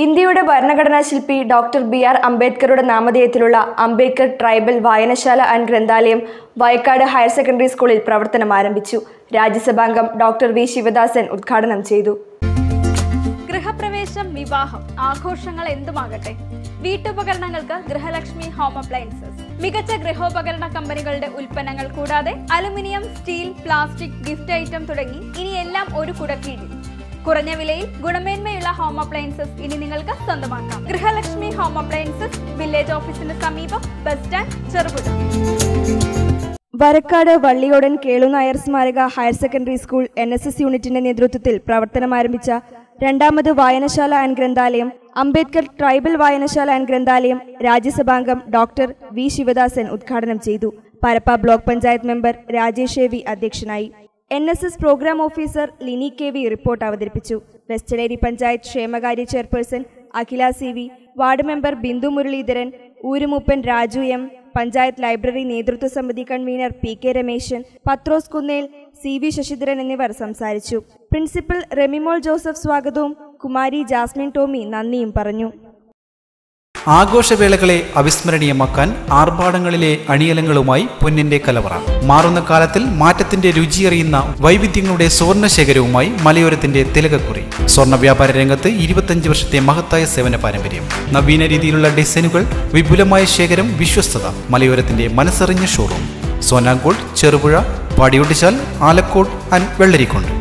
ഇന്ത്യയുടെ ഭരണഘടനാ ശില്പി ഡോക്ടർ ബി ആർ അംബേദ്കറുടെ നാമധേയത്തിലുള്ള അംബേദ്കർ ട്രൈബൽ വായനശാല ആൻഡ് ഗ്രന്ഥാലയം വയക്കാട് ഹയർ സെക്കൻഡറി സ്കൂളിൽ പ്രവർത്തനം ആരംഭിച്ചു രാജ്യസഭാംഗം ഡോക്ടർ വി ശിവദാസൻ ഉദ്ഘാടനം ചെയ്തു ഗൃഹപ്രവേശം വിവാഹം ആഘോഷങ്ങൾ എന്തുമാകട്ടെ വീട്ടുപകരണങ്ങൾക്ക് ഗൃഹലക്ഷ്മി ഹോം അപ്ലയൻസസ് മികച്ച ഗൃഹോപകരണ കമ്പനികളുടെ ഉൽപ്പന്നങ്ങൾ കൂടാതെ aluminium steel plastic gift item തുടങ്ങി ഇനി എല്ലാം ഒരു കുടക്കീഴിൽ കുറഞ്ഞ വിലയിൽ ഗുണമേന്മയുള്ള ഹോം അപ്ലയൻസസ് ഇനി നിങ്ങൾക്ക് സ്വന്തമാക്കാം ഗൃഹലക്ഷ്മി ഹോം അപ്ലയൻസസ് വില്ലേജ് ഓഫീസിന് സമീപം ബസ് സ്റ്റാൻഡ് ചെറുപുഴ വരക്കാട് വള്ളിയോടൻ കേളുനായർ സ്മാരക higher secondary school N S S യൂണിറ്റിന്റെ നേതൃത്വത്തിൽ പ്രവർത്തനം ആരംഭിച്ച രണ്ടാമത് വായനശാല ആൻഡ് ഗ്രന്ഥാലയം അംബേദ്കർ ട്രൈബൽ വായനശാല ആൻഡ് ഗ്രന്ഥാലയം രാജ്യസഭാംഗം ഡോക്ടർ വി ശിവദാസൻ ഉദ്ഘാടനം ചെയ്തു Parappa block panchayat member Rajesh A V അധ്യക്ഷനായി N S S programme officer Lini K V report അവതരിപ്പിച്ചു വെസ്റ്റഡേരി പഞ്ചായത്ത് ക്ഷേമകാര്യ chairperson Akhila C V ward member Bindu Muraleedharan ഊരുമുപ്പൻ രാജു എം പഞ്ചായത്ത് ലൈബ്രറി നേതൃത്വ സമിതി convener P K Rameshan Pathros Kunnel C V Sasidharan എന്നിവർ സംസാരിച്ചു പ്രിൻസിപ്പൽ റെമിമോൾ ജോസഫ് സ്വാഗതവും കുമാരി ജാസ്മിൻ ടോമി നന്ദിയും പറഞ്ഞു ആഘോഷവേളകളെ അവിസ്മരണീയമാക്കാൻ ആർഭാടങ്ങളിലെ അണിയലങ്ങളുമായി പൊന്നിന്റെ കലവറ മാറുന്ന കാലത്തിൽ മാറ്റത്തിന്റെ രുചിയറിയുന്ന വൈവിധ്യങ്ങളുടെ സുവർണ ശേഖരവുമായി മലയോരത്തിന്റെ തിലകക്കുറി സ്വർണ്ണ വ്യാപാര രംഗത്ത് ഇരുപത്തഞ്ച് വർഷത്തെ മഹത്തായ സേവന പാരമ്പര്യം നവീന രീതിയിലുള്ള ഡിസൈനുകൾ വിപുലമായ ശേഖരം വിശ്വസ്തത മലയോരത്തിന്റെ മനസ്സറിഞ്ഞ ഷോറൂം സോനാങ്കോട് ചെറുപുഴ പാടിയൊട്ടിച്ചാൽ ആലക്കോട് ആൻഡ് വെള്ളരിക്കോണ്ട്